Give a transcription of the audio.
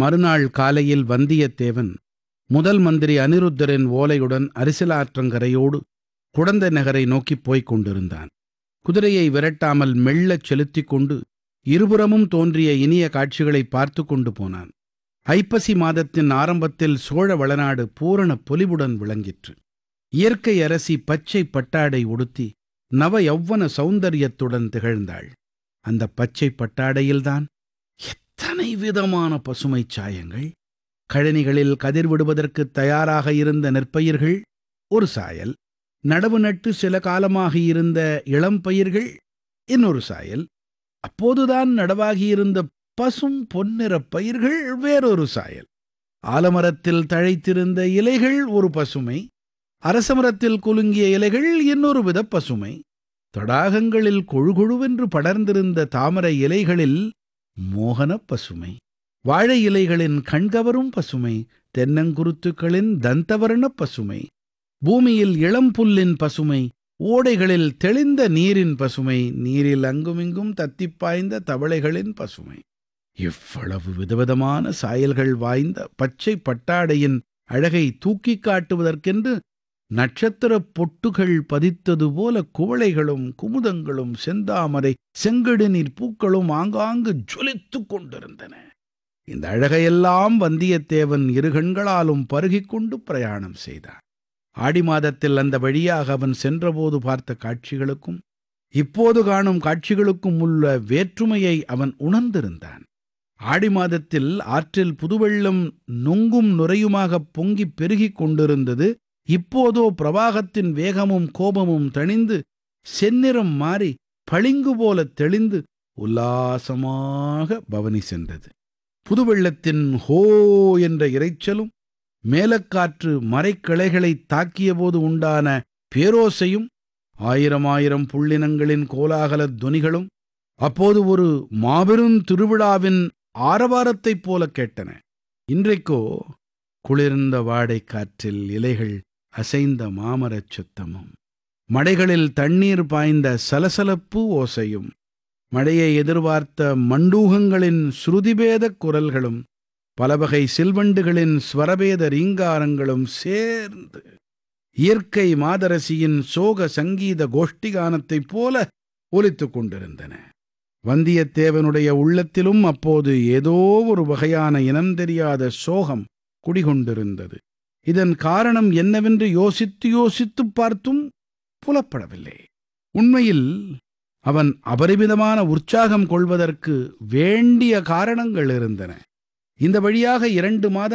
மறுநாள் காலையில் வந்தியத்தேவன் முதல் மந்திரி அனிருத்தரின் ஓலையுடன் அரிசலாற்றங்கரையோடு குடந்தை நகரை நோக்கிப் போய்க் கொண்டிருந்தான் குதிரையை விரட்டாமல் மெல்லச் செலுத்திக் கொண்டு இருபுறமும் தோன்றிய இனிய காட்சிகளை பார்த்து கொண்டு போனான் ஐப்பசி மாதத்தின் ஆரம்பத்தில் சோழ வளநாடு பூரண பொலிவுடன் விளங்கிற்று இயற்கை அரசி பச்சை பட்டாடை உடுத்தி நவ யௌவன சௌந்தரியத்துடன் திகழ்ந்தாள் அந்த பச்சை பட்டாடையில்தான் எத்தனை விதமான பசுமைச் சாயங்கள் கழனிகளில் கதிர் விடுவதற்கு தயாராக இருந்த நெற்பயிர்கள் ஒரு சாயல் நடவு நட்டு சில காலமாக இருந்த இளம் பயிர்கள் இன்னொரு சாயல் அப்போதுதான் நடவாகியிருந்த பசும் பொன்னிறப் பயிர்கள் வேறொரு சாயல் ஆலமரத்தில் தழைத்திருந்த இலைகள் ஒரு பசுமை அரசமரத்தில் குலுங்கிய இலைகள் இன்னொரு வித பசுமை தடாகங்களில் கொழுகொழுவென்று படர்ந்திருந்த தாமரை இலைகளில் மோகனப் பசுமை வாழை இலைகளின் கண்கவரும் பசுமை தென்னங்குருத்துக்களின் தந்தவர்ணப் பசுமை பூமியில் இளம்புல்லின் பசுமை ஓடைகளில் தெளிந்த நீரின் பசுமை நீரில் அங்குமிங்கும் தத்திப் பாய்ந்த தவளைகளின் பசுமை இவ்வளவு விதவிதமான சாயல்கள் வாய்ந்த பச்சை பட்டாடையின் அழகை தூக்கிக் காட்டுவதற்கென்று நட்சத்திரப் பொட்டுகள் பதித்தது போல குவளைகளும் குமுதங்களும் செந்தாமரை செங்கடுநீர் பூக்களும் ஆங்காங்கு ஜொலித்துக் கொண்டிருந்தன இந்த அழகையெல்லாம் வந்தியத்தேவன் இரு கண்களாலும் பருகிக் கொண்டு பிரயாணம் செய்தான் ஆடி மாதத்தில் அந்த வழியாக அவன் சென்றபோது பார்த்த காட்சிகளுக்கும் இப்போது காணும் காட்சிகளுக்கும் உள்ள வேற்றுமையை அவன் உணர்ந்திருந்தான் ஆடி மாதத்தில் ஆற்றில் புதுவெள்ளம் நொங்கும் நுரையுமாகப் பொங்கிப் பெருகிக் கொண்டிருந்தது இப்போதோ பிரவாகத்தின் வேகமும் கோபமும் தணிந்து செந்நிறம் மாறி பளிங்கு போலத் தெளிந்து உல்லாசமாக பவனி சென்றது புதுவெள்ளத்தின் ஹோ என்ற இரைச்சலும் மேலக்காற்று மரைக்கிளைகளைத் தாக்கியபோது உண்டான பேரோசையும் ஆயிரம் ஆயிரம் புள்ளினங்களின் கோலாகலத் துனிகளும் அப்போது ஒரு மாபெரும் திருவிழாவின் ஆரவாரத்தைப் போலக் கேட்டன இன்றைக்கோ குளிர்ந்த வாடைக் காற்றில் இலைகள் அசைந்த மாமரச் சுத்தமும் மடைகளில் தண்ணீர் பாய்ந்த சலசலப்பு ஓசையும் மழையை எதிர்பார்த்த மண்டூகங்களின் ஸ்ருதிபேதக் குரல்களும் பலவகை சில்வண்டுகளின் ஸ்வரபேத ரீங்காரங்களும் சேர்ந்து இயற்கை மாதரசியின் சோக சங்கீத கோஷ்டிகானத்தைப் போல ஒலித்துக் கொண்டிருந்தன வந்தியத்தேவனுடைய உள்ளத்திலும் அப்போது ஏதோ ஒரு வகையான இனம் தெரியாத சோகம் குடிகொண்டிருந்தது இதன் காரணம் என்னவென்று யோசித்து யோசித்துப் பார்த்தும் புலப்படவில்லை உண்மையில் அவன் அபரிமிதமான உற்சாகம் கொள்வதற்கு வேண்டிய காரணங்கள் இருந்தன இந்த வழியாக இரண்டு மாதங்கள்